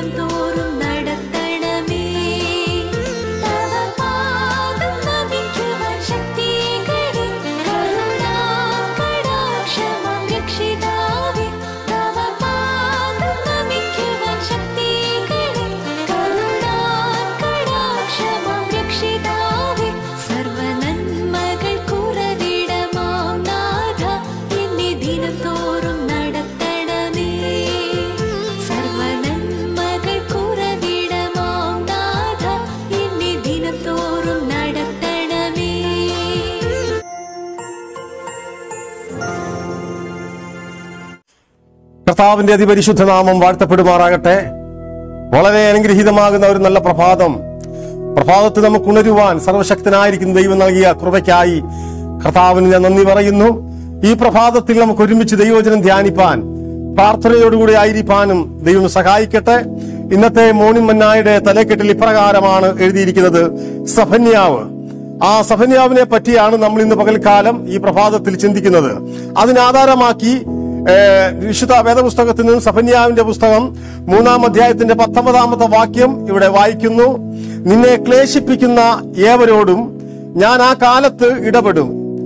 ദിനം തോറും നടത്തണമേ തവ പാദം നമിക്കുവാൻ ശക്തികളിൽ കരുണാകടാക്ഷമം രക്ഷിതാവേ തവ പാദം നമിക്കുവാൻ ശക്തികളിൽ കരുണാകടാക്ഷമം രക്ഷിതാവേ സർവനന്മകൾ കുറവിടമാം നാഥ എന്നെ ദിനം തോറും നടത്തണമേ സർവനന്മകൾ കുറവിടമാം നാഥ എന്നെ ദിനം തോറും നടത്തണമേ കർത്താവിന്റെ അതിപരിശുദ്ധ നാമം വാഴ്ത്തപ്പെടുമാറാകട്ടെ വളരെ അനുഗ്രഹീതമാകുന്ന ഒരു നല്ല പ്രഭാതം പ്രഭാതത്ത് നമുക്ക് ഉണരുവാൻ സർവശക്തനായിരിക്കുന്ന ദൈവം നൽകിയ കൃപയ്ക്കായി കർത്താവിന് ഞാൻ നന്ദി പറയുന്നു ഈ പ്രഭാതത്തിൽ നമുക്ക് ഒരുമിച്ച് ദൈവവചനം ധ്യാനിപ്പാൻ പ്രാർത്ഥനയോടുകൂടി ആയിരിക്കാനും ദൈവം സഹായിക്കട്ടെ ഇന്നത്തെ മോണിൻ മന്നായുടെ തലക്കെട്ടിൽ ഇപ്രകാരമാണ് എഴുതിയിരിക്കുന്നത് സഫന്യാവ് ആ സഫന്യാവിനെ പറ്റിയാണ് നമ്മൾ ഇന്ന് പകൽക്കാലം ഈ പ്രഭാതത്തിൽ ചിന്തിക്കുന്നത് അതിനാധാരമാക്കി ഏഹ്, വിശുദ്ധ വേദപുസ്തകത്തിൽ നിന്ന് സഫന്യാവിന്റെ പുസ്തകം മൂന്നാം അധ്യായത്തിന്റെ പത്തൊമ്പതാമത്തെ വാക്യം ഇവിടെ വായിക്കുന്നു നിന്നെ ക്ലേശിപ്പിക്കുന്ന ഏവരോടും ഞാൻ ആ കാലത്ത് ഇടപെടും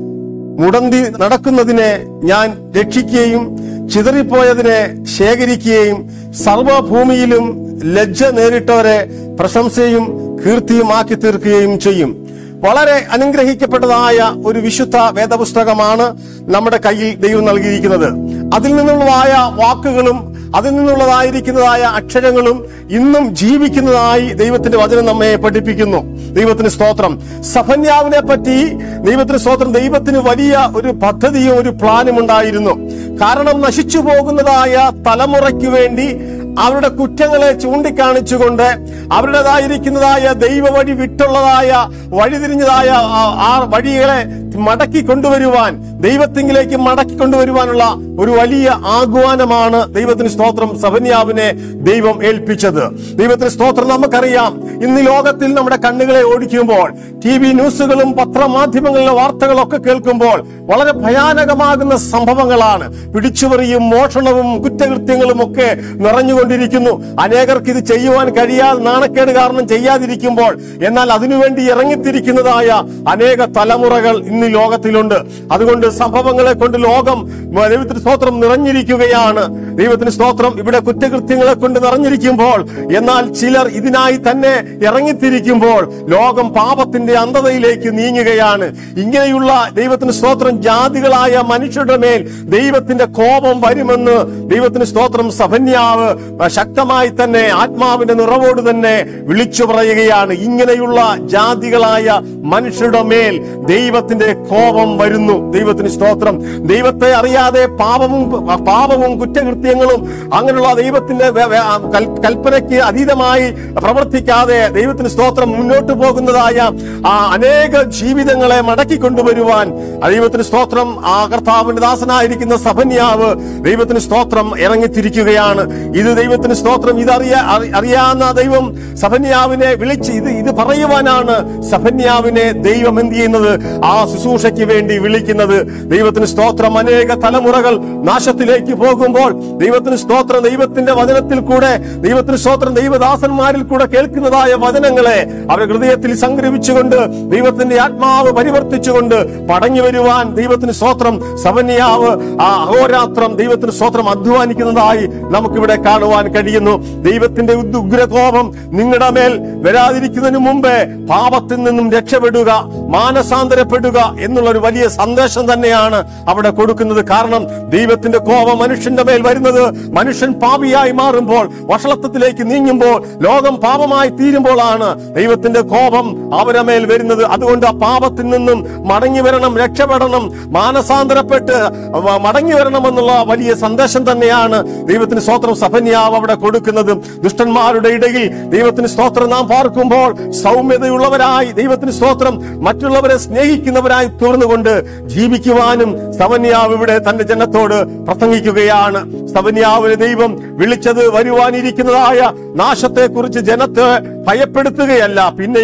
മുടന്തി നടക്കുന്നതിനെ ഞാൻ രക്ഷിക്കുകയും ചിതറിപ്പോയതിനെ ശേഖരിക്കുകയും സർവഭൂമിയിലും ലജ്ജ നേരിട്ടവരെ പ്രശംസയും കീർത്തിയും ആക്കി തീർക്കുകയും ചെയ്യും വളരെ അനുഗ്രഹിക്കപ്പെട്ടതായ ഒരു വിശുദ്ധ വേദപുസ്തകമാണ് നമ്മുടെ കയ്യിൽ ദൈവം നൽകിയിരിക്കുന്നത് അതിൽ നിന്നുള്ളതായ വാക്കുകളും അതിൽ നിന്നുള്ളതായിരിക്കുന്നതായ അക്ഷരങ്ങളും ഇന്നും ജീവിക്കുന്നതായി ദൈവത്തിന്റെ വചനം നമ്മെ പഠിപ്പിക്കുന്നു ദൈവത്തിന് സ്തോത്രം സഫന്യാവിനെ പറ്റി ദൈവത്തിന് സ്തോത്രം ദൈവത്തിന് വലിയ ഒരു പദ്ധതിയും ഒരു പ്ലാനും ഉണ്ടായിരുന്നു കാരണം നശിച്ചു പോകുന്നതായ തലമുറയ്ക്ക് വേണ്ടി അവരുടെ കുറ്റങ്ങളെ ചൂണ്ടിക്കാണിച്ചുകൊണ്ട് അവരുടേതായിരിക്കുന്നതായ ദൈവവഴി വിട്ടുള്ളതായ വഴിതിരിഞ്ഞതായ ആ- ആ വഴികളെ മടക്കി കൊണ്ടുവരുവാൻ ദൈവത്തിങ്കിലേക്ക് മടക്കി കൊണ്ടുവരുവാനുള്ള ഒരു വലിയ ആഹ്വാനമാണ് ദൈവത്തിന് സ്തോത്രം സഭന്യാവിനെ ദൈവം ഏൽപ്പിച്ചത് ദൈവത്തിന് സ്തോത്രം നമുക്കറിയാം ഇന്ന് ഈ ലോകത്തിൽ നമ്മുടെ കണ്ണുകളെ ഓടിക്കുമ്പോൾ ടി വി ന്യൂസുകളും പത്രമാധ്യമങ്ങളിലെ വാർത്തകളൊക്കെ കേൾക്കുമ്പോൾ വളരെ ഭയാനകമാകുന്ന സംഭവങ്ങളാണ് പിടിച്ചുപറിയും മോഷണവും കുറ്റകൃത്യങ്ങളും ഒക്കെ നിറഞ്ഞുകൊണ്ടിരിക്കുന്നു അനേകർക്ക് ഇത് ചെയ്യുവാൻ കഴിയാതെ നാണക്കേട് കാരണം ചെയ്യാതിരിക്കുമ്പോൾ എന്നാൽ അതിനുവേണ്ടി ഇറങ്ങിത്തിരിക്കുന്നതായ അനേക തലമുറകൾ ഇന്ന് ഈ ലോകത്തിലുണ്ട് അതുകൊണ്ട് സംഭവങ്ങളെ കൊണ്ട് ലോകം ദൈവത്തിന് സ്തോത്രം നിറഞ്ഞിരിക്കുകയാണ് ദൈവത്തിന് സ്തോത്രം ഇവിടെ കുറ്റകൃത്യങ്ങളെ കൊണ്ട് നിറഞ്ഞിരിക്കുമ്പോൾ എന്നാൽ ചിലർ ഇതിനായി തന്നെ ഇറങ്ങിത്തിരിക്കുമ്പോൾ ലോകം പാപത്തിന്റെ അന്ധതയിലേക്ക് നീങ്ങുകയാണ് ഇങ്ങനെയുള്ള ദൈവത്തിന് സ്തോത്രം ജാതികളായ മനുഷ്യരുടെ മേൽ ദൈവത്തിന്റെ കോപം വരുമെന്ന് ദൈവത്തിന് സ്തോത്രം സഭന്യാവ് ശക്തമായി തന്നെ ആത്മാവിന്റെ നിറവോട് തന്നെ വിളിച്ചു പറയുകയാണ് ഇങ്ങനെയുള്ള ജാതികളായ മനുഷ്യരുടെ മേൽ ദൈവത്തിന്റെ കോപം വരുന്നു ദൈവത്തിന് സ്തോത്രം ദൈവത്തെ അറിയാതെ പാപവും പാപവും കുറ്റകൃത്യങ്ങളും അങ്ങനെയുള്ള ദൈവത്തിന്റെ വേ- വേ- ആ കൽ- കൽപ്പനയ്ക്ക് അതീതമായി പ്രവർത്തിക്കാതെ ദൈവത്തിന് സ്തോത്രം മുന്നോട്ട് പോകുന്നതായ ആ അനേക ജീവിതങ്ങളെ മടക്കി കൊണ്ടുവരുവാൻ ആ ദൈവത്തിന് സ്തോത്രം ആ കർത്താവിന്റെ ദാസനായിരിക്കുന്ന സഭന്യാവ് ദൈവത്തിന് സ്തോത്രം ഇറങ്ങിത്തിരിക്കുകയാണ് ഇത് ദൈവത്തിന് സ്തോത്രം ഇതറിയ അറി- അറിയാവുന്ന ദൈവം സഭന്യാവിനെ വിളിച്ച് ഇത് ഇത് പറയുവാനാണ് സഭന്യാവിനെ ദൈവം എന്ത് ചെയ്യുന്നത് ആ ശുശ്രൂഷയ്ക്ക് വേണ്ടി വിളിക്കുന്നത് ദൈവത്തിന് സ്തോത്രം അനേക തലമുറകൾ നാശത്തിലേക്ക് പോകുമ്പോൾ ദൈവത്തിന് സ്തോത്രം ദൈവത്തിന്റെ വചനത്തിൽ കൂടെ ദൈവത്തിന് സ്തോത്രം ദൈവദാസന്മാരിൽ കൂടെ കേൾക്കുന്നതായ വചനങ്ങളെ അവരുടെ ഹൃദയത്തിൽ സംഗ്രഹിച്ചുകൊണ്ട് ദൈവത്തിന്റെ ആത്മാവ് പരിവർത്തിച്ചുകൊണ്ട് മടങ്ങി വരുവാൻ ദൈവത്തിന് സ്തോത്രം സവന്യാവ് ആ അഹോരാത്രം ദൈവത്തിന് സ്തോത്രം അധ്വാനിക്കുന്നതായി നമുക്കിവിടെ കാണുവാൻ കഴിയുന്നു ദൈവത്തിന്റെ ഉദ് ഉഗ്രകോപം നിങ്ങളുടെ മേൽ വരാതിരിക്കുന്നതിന് മുമ്പേ പാപത്തിൽ നിന്നും രക്ഷപ്പെടുക മാനസാന്തരപ്പെടുക എന്നുള്ള ഒരു വലിയ സന്ദേശം തന്നെയാണ് അവിടെ കൊടുക്കുന്നത് കാരണം ദൈവത്തിന്റെ കോപം മനുഷ്യന്റെ മേൽ വരുന്നത് മനുഷ്യൻ പാപിയായി മാറുമ്പോൾ വഷളത്വത്തിലേക്ക് നീങ്ങുമ്പോൾ ലോകം പാപമായി തീരുമ്പോഴാണ് ദൈവത്തിന്റെ കോപം അവരെ മേൽ വരുന്നത് അതുകൊണ്ട് ആ പാപത്തിൽ നിന്നും മടങ്ങി വരണം രക്ഷപ്പെടണം മാനസാന്തരപ്പെട്ട് മ- മടങ്ങി വരണമെന്നുള്ള വലിയ സന്ദേശം തന്നെയാണ് ദൈവത്തിന് സ്തോത്രം സഭന്യാവ് അവിടെ കൊടുക്കുന്നത് ദുഷ്ടന്മാരുടെ ഇടയിൽ ദൈവത്തിന് സ്തോത്രം നാം പാർക്കുമ്പോൾ സൗമ്യതയുള്ളവരായി ദൈവത്തിന് സ്തോത്രം മറ്റുള്ളവരെ സ്നേഹിക്കുന്നവരായി തീർന്നുകൊണ്ട് ജീവിക്കുവാനും സവന്യാവ് ഇവിടെ തന്റെ ജനത്തോട് പ്രസംഗിക്കുകയാണ് സവന്യാവിന് ദൈവം വിളിച്ചത് വരുവാനിരിക്കുന്നതായ നാശത്തെ കുറിച്ച് ജനത്തെ ഭയപ്പെടുത്തുകയല്ല പിന്നെയോ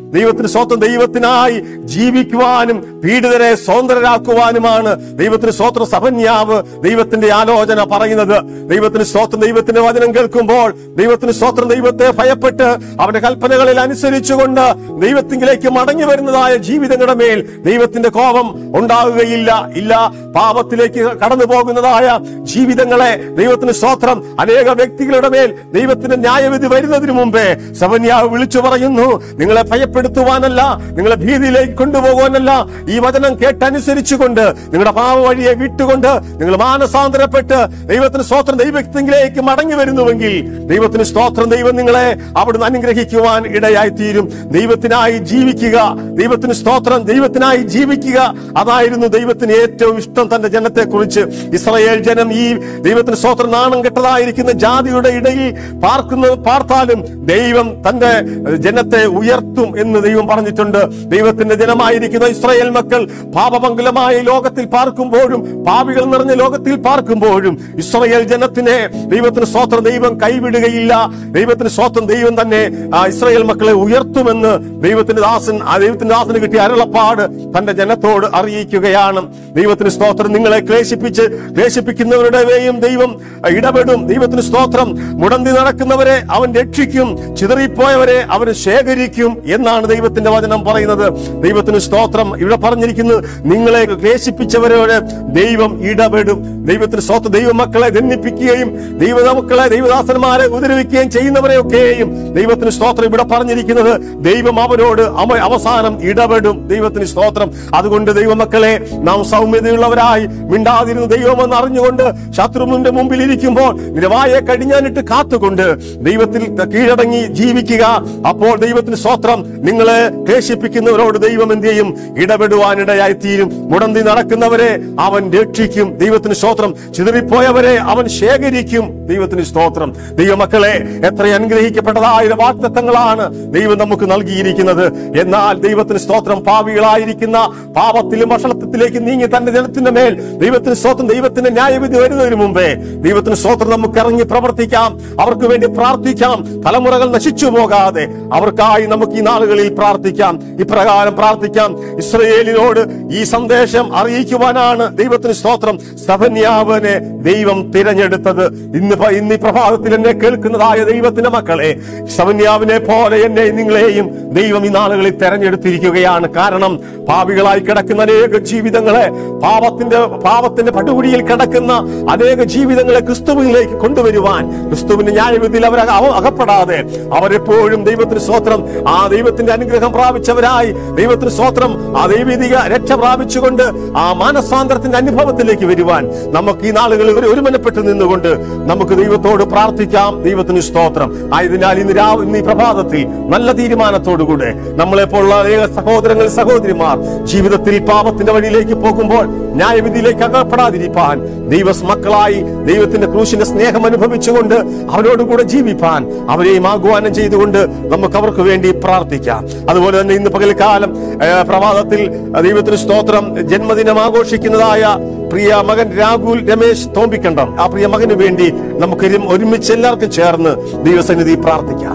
ദൈവത്തിന് സ്വന്തം ദൈവത്തിനായി ജീവിക്കുവാനും പീഡിതരെ സ്വതന്ത്രരാക്കുവാനുമാണ് ദൈവത്തിന് സ്വോത്രം സഭന്യാവ് ദൈവത്തിന്റെ ആലോചന പറയുന്നത് ദൈവത്തിന് സ്വോത്രം ദൈവത്തിന്റെ വചനം കേൾക്കുമ്പോൾ ദൈവത്തിന് സ്വോത്രം ദൈവത്തെ ഭയപ്പെട്ട് അവന്റെ കൽപ്പനകളിൽ അനുസരിച്ചുകൊണ്ട് ദൈവത്തിങ്കിലേക്ക് മടങ്ങി വരുന്നതായ ജീവിതങ്ങളുടെ മേൽ ദൈവത്തിന്റെ കോപം ഉണ്ടാവുകയില്ല ഇല്ല പാപത്തിലേക്ക് കടന്നു പോകുന്നതായ ജീവിതങ്ങളെ ദൈവത്തിന് സ്വോത്രം അനേക വ്യക്തികളുടെ മേൽ ദൈവത്തിന്റെ ന്യായവിധി വരുന്നതിന് മുമ്പേ സവന്യാവ് വിളിച്ചു പറയുന്നു നിങ്ങളെ ഭയപ്പെടുത്തുവാനല്ല നിങ്ങളെ ഭീതിയിലേക്ക് കൊണ്ടുപോകുവാനല്ല ഈ വചനം കേട്ടനുസരിച്ചുകൊണ്ട് നിങ്ങളുടെ പാവ വഴിയെ വിട്ടുകൊണ്ട് നിങ്ങൾ മാനസാന്തരപ്പെട്ട് ദൈവത്തിന് സ്തോത്രം ദൈവത്തിലേക്ക് മടങ്ങി വരുന്നുവെങ്കിൽ ദൈവത്തിന് സ്തോത്രം ദൈവം നിങ്ങളെ അവിടുന്ന് അനുഗ്രഹിക്കുവാൻ ഇടയായി തീരും ദൈവത്തിനായി ജീവിക്കുക ദൈവത്തിന് സ്തോത്രം ദൈവത്തിനായി ജീവിക്കുക അതായിരുന്നു ദൈവത്തിന് ഏറ്റവും ഇഷ്ടം തന്റെ ജനത്തെ കുറിച്ച് ഇസ്രായേൽ ജനം ഈ ദൈവത്തിന് സ്തോത്രം നാണം കെട്ടതായിരിക്കുന്ന ജാതിയുടെ ഇടയിൽ പാർക്കുന്ന പാർത്താലും ദൈവം തന്റെ ജനത്തെ ഉയർത്തും എന്ന് ദൈവം പറഞ്ഞിട്ടുണ്ട് ദൈവത്തിന്റെ ജനമായിരിക്കുന്ന ഇസ്രായേൽ മക്കൾ പാപമംഗലമായ ലോകത്തിൽ പാർക്കുമ്പോഴും പാപികൾ നിറഞ്ഞ ലോകത്തിൽ പാർക്കുമ്പോഴും ഇസ്രായേൽ ജനത്തിനെ ദൈവത്തിന് സ്വോത്രം ദൈവം കൈവിടുകയില്ല ദൈവത്തിന് സ്വോത്രം ദൈവം തന്നെ ആ ഇസ്രായേൽ മക്കളെ ഉയർത്തുമെന്ന് ദൈവത്തിന്റെ ദാസൻ ആ ദൈവത്തിന്റെ ദാസന് കിട്ടിയ അരുളപ്പാട് തന്റെ ജനത്തോട് അറിയിക്കുകയാണ് ദൈവത്തിന് സ്തോത്രം നിങ്ങളെ ക്ലേശിപ്പിച്ച് ക്ലേശിപ്പിക്കുന്നവരുടെ മേയും ദൈവം ഇടപെടും ദൈവത്തിന് സ്തോത്രം മുടന്തി നടക്കുന്നവരെ അവൻ രക്ഷിക്കും ചിതറിപ്പോയവരെ അവൻ ശേഖരിക്കും എന്നാണ് ദൈവത്തിന്റെ വചനം പറയുന്നത് ദൈവത്തിന് സ്തോത്രം ഇവിടെ പറഞ്ഞിരിക്കുന്നത് നിങ്ങളെ ക്ലേശിപ്പിച്ചവരോട് ദൈവം ഇടപെടും ദൈവത്തിന് സ്തോത്രം ദൈവമക്കളെ ദണ്ണിപ്പിക്കുകയും ദൈവമക്കളെ ദൈവദാസന്മാരെ ഉപദ്രവിക്കുകയും ചെയ്യുന്നവരെയൊക്കെയും ദൈവത്തിന് സ്തോത്രം ഇവിടെ പറഞ്ഞിരിക്കുന്നത് ദൈവം അവരോട് അവ- അവസാനം ഇടപെടും ദൈവത്തിന് സ്തോത്രം അതുകൊണ്ട് ദൈവമക്കളെ നാം സൗമ്യതയുള്ളവരായി മിണ്ടാതിരുന്ന ദൈവമെന്ന് അറിഞ്ഞുകൊണ്ട് ശത്രുവിന്റെ മുമ്പിൽ ഇരിക്കുമ്പോൾ നിരവായെ കടിഞ്ഞാനിട്ട് കാത്തുകൊണ്ട് ദൈവത്തിൽ കീഴടങ്ങി ജീവിക്കുക അപ്പോൾ ദൈവത്തിന് സ്തോത്രം നിങ്ങളെ ക്ലേശിപ്പിക്കുന്നവരോട് ദൈവം എന്ത് ചെയ്യും ഇടപെടുവാനിടയായി തീരും മുടന്തി നടക്കുന്നവരെ അവൻ രക്ഷിക്കും ദൈവത്തിന് സ്തോത്രം ചിതറിപ്പോയവരെ അവൻ ശേഖരിക്കും ദൈവത്തിന് സ്തോത്രം ദൈവമക്കളെ എത്ര അനുഗ്രഹിക്കപ്പെട്ടതായ വാക്തത്വങ്ങളാണ് ദൈവം നമുക്ക് നൽകിയിരിക്കുന്നത് എന്നാൽ ദൈവത്തിന് സ്തോത്രം പാവികളായിരിക്കുന്ന പാപത്തിലും വഷളത്വത്തിലേക്ക് നീങ്ങി തന്റെ ജനത്തിന്റെ മേൽ ദൈവത്തിന് സ്തോത്രം ദൈവത്തിന്റെ ന്യായവിധി വരുന്നതിന് മുമ്പേ ദൈവത്തിന് സ്തോത്രം നമുക്ക് ഇറങ്ങി പ്രവർത്തിക്കാം അവർക്ക് വേണ്ടി പ്രാർത്ഥിക്കാം തലമുറകൾ നശിച്ചു പോകാതെ അവർക്കായി നമുക്ക് ഈ നാളുകളിൽ പ്രാർത്ഥിക്കാം ഇപ്രകാരം പ്രാർത്ഥിക്കാം ഇസ്രയേലിനോട് ഈ സന്ദേശം അറിയിക്കുവാനാണ് ദൈവത്തിന് സ്തോത്രം സഭന്യാവനെ ദൈവം തിരഞ്ഞെടുത്തത് ഇന്ന് പ- ഇന്ന് ഈ പ്രഭാതത്തിൽ എന്നെ കേൾക്കുന്നതായ ദൈവത്തിന്റെ മക്കളെ സവന്യാവിനെ പോലെ എന്നെ നിങ്ങളെയും ദൈവം ഈ നാളുകളിൽ തെരഞ്ഞെടുത്തിരിക്കുകയാണ് കാരണം പാപികളായി കിടക്കുന്ന അനേക ജീവിതങ്ങളെ പാപത്തിന്റെ പാപത്തിന്റെ പടുകുടിയിൽ കിടക്കുന്ന അനേക ജീവിതങ്ങളെ ക്രിസ്തുവിലേക്ക് കൊണ്ടുവരുവാൻ ക്രിസ്തുവിന്റെ ന്യായവിധിയിൽ അവർ അക- അകപ്പെടാതെ അവരെപ്പോഴും ദൈവത്തിന് സ്വത്രം ആ ദൈവത്തിന്റെ അനുഗ്രഹം പ്രാപിച്ചവരായി ദൈവത്തിന് സ്വത്രം ആ ദൈവിക രക്ഷ പ്രാപിച്ചുകൊണ്ട് ആ മാനസാന്തരത്തിന്റെ അനുഭവത്തിലേക്ക് വരുവാൻ നമുക്ക് ഈ നാളുകളിൽ ഒരു ഒരുമനപ്പെട്ട് നിന്നുകൊണ്ട് നമുക്ക് ദൈവത്തോട് പ്രാർത്ഥിക്കാം ദൈവത്തിന് സ്തോത്രം ആയതിനാൽ ഇന്ന് രാവ് ഇന്ന് ഈ പ്രഭാതത്തിൽ നല്ല തീരുമാനത്തോടുകൂടെ നമ്മളെപ്പോലുള്ള അനേക സഹോദരങ്ങൾ സഹോദരിമാർ ജീവിതത്തിൽ പാപത്തിന്റെ വഴിയിലേക്ക് പോകുമ്പോൾ ന്യായവിധിയിലേക്ക് അകപ്പെടാതിരിപ്പാൻ ദൈവ മക്കളായി ദൈവത്തിന്റെ ക്രൂശിന്റെ സ്നേഹം അനുഭവിച്ചുകൊണ്ട് അവരോടുകൂടെ ജീവിപ്പാൻ അവരെയും ആഹ്വാനം ചെയ്തുകൊണ്ട് നമുക്ക് അവർക്ക് വേണ്ടി പ്രാർത്ഥിക്കാം അതുപോലെ തന്നെ ഇന്ന് പകൽക്കാലം ഏഹ്, പ്രഭാതത്തിൽ ദൈവത്തിന് സ്തോത്രം ജന്മദിനം ആഘോഷിക്കുന്നതായ പ്രിയ മകൻ രാഹുൽ രമേശ് തോമ്പിക്കണ്ടം ആ പ്രിയ മകന് വേണ്ടി നമുക്ക് ഇരു- ഒരുമിച്ച് എല്ലാവർക്കും ചേർന്ന് ദൈവസന്നിധി പ്രാർത്ഥിക്കാം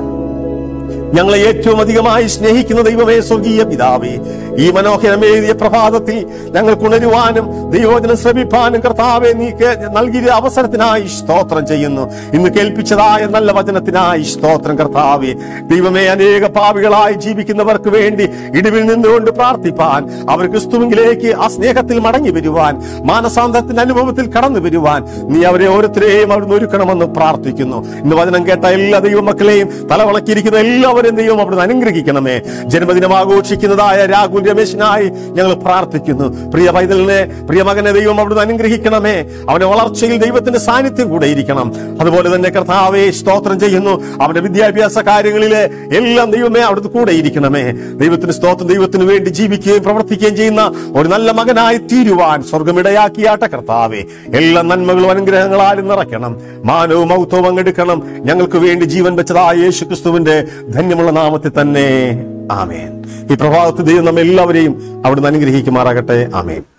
ഞങ്ങളെ ഏറ്റവും അധികമായി സ്നേഹിക്കുന്ന ദൈവമേ സ്വർഗീയ പിതാവേ ഈ മനോഹരമേറിയ പ്രഭാതത്തിൽ ഞങ്ങൾ ഉണരുവാനും ദൈവവചനം ശ്രമിപ്പാനും കർത്താവെ നീ കേ- നൽകിയ അവസരത്തിനായി സ്തോത്രം ചെയ്യുന്നു ഇന്ന് കേൾപ്പിച്ചതായ നല്ല വചനത്തിനായി സ്തോത്രം കർത്താവെ ദൈവമേ അനേക പാവികളായി ജീവിക്കുന്നവർക്ക് വേണ്ടി ഇടിവിൽ നിന്നുകൊണ്ട് പ്രാർത്ഥിപ്പാൻ അവർ ക്രിസ്തുവിലേക്ക് ആ സ്നേഹത്തിൽ മടങ്ങി വരുവാൻ മാനസാന്തരത്തിന്റെ അനുഭവത്തിൽ കടന്നു വരുവാൻ നീ അവരെ ഓരോരുത്തരെയും അവിടുന്ന് ഒരുക്കണമെന്ന് പ്രാർത്ഥിക്കുന്നു ഇന്ന് വചനം കേട്ട എല്ലാ ദൈവമക്കളെയും തലവണക്കിയിരിക്കുന്ന എല്ലാവരും ദൈവം അവിടുന്ന് അനുഗ്രഹിക്കണമേ ജന്മദിനം ആഘോഷിക്കുന്നതായ രാഹുൽ രമേശിനായി ഞങ്ങൾ പ്രാർത്ഥിക്കുന്നു പ്രിയ പൈതലിനെ പ്രിയ മകനെ ദൈവം അവിടുന്ന് അനുഗ്രഹിക്കണമേ അവന്റെ വളർച്ചയിൽ ദൈവത്തിന്റെ സാന്നിധ്യം കൂടെ ഇരിക്കണം അതുപോലെ തന്നെ കർത്താവെ സ്തോത്രം ചെയ്യുന്നു അവന്റെ വിദ്യാഭ്യാസ കാര്യങ്ങളിലെ എല്ലാം ദൈവമേ അവിടുത്തെ കൂടെ ഇരിക്കണമേ ദൈവത്തിന് സ്തോത്രം ദൈവത്തിന് വേണ്ടി ജീവിക്കുകയും പ്രവർത്തിക്കുകയും ചെയ്യുന്ന ഒരു നല്ല മകനായി തീരുവാൻ സ്വർഗമിടയാക്കിയാട്ട കർത്താവെ എല്ലാ നന്മകളും അനുഗ്രഹങ്ങളാലും നിറയ്ക്കണം മാനവും മൗത്വവും അങ്ങെടുക്കണം ഞങ്ങൾക്ക് വേണ്ടി ജീവൻ വെച്ചതായ യേശു ക്രിസ്തുവിന്റെ ധന്യമുള്ള നാമത്തിൽ തന്നെ ആമേൻ ഈ പ്രഭാതത്തിൽ ദൈവം നമ്മെ എല്ലാവരെയും അവിടുന്ന് അനുഗ്രഹിക്കുമാറാകട്ടെ ആമേൻ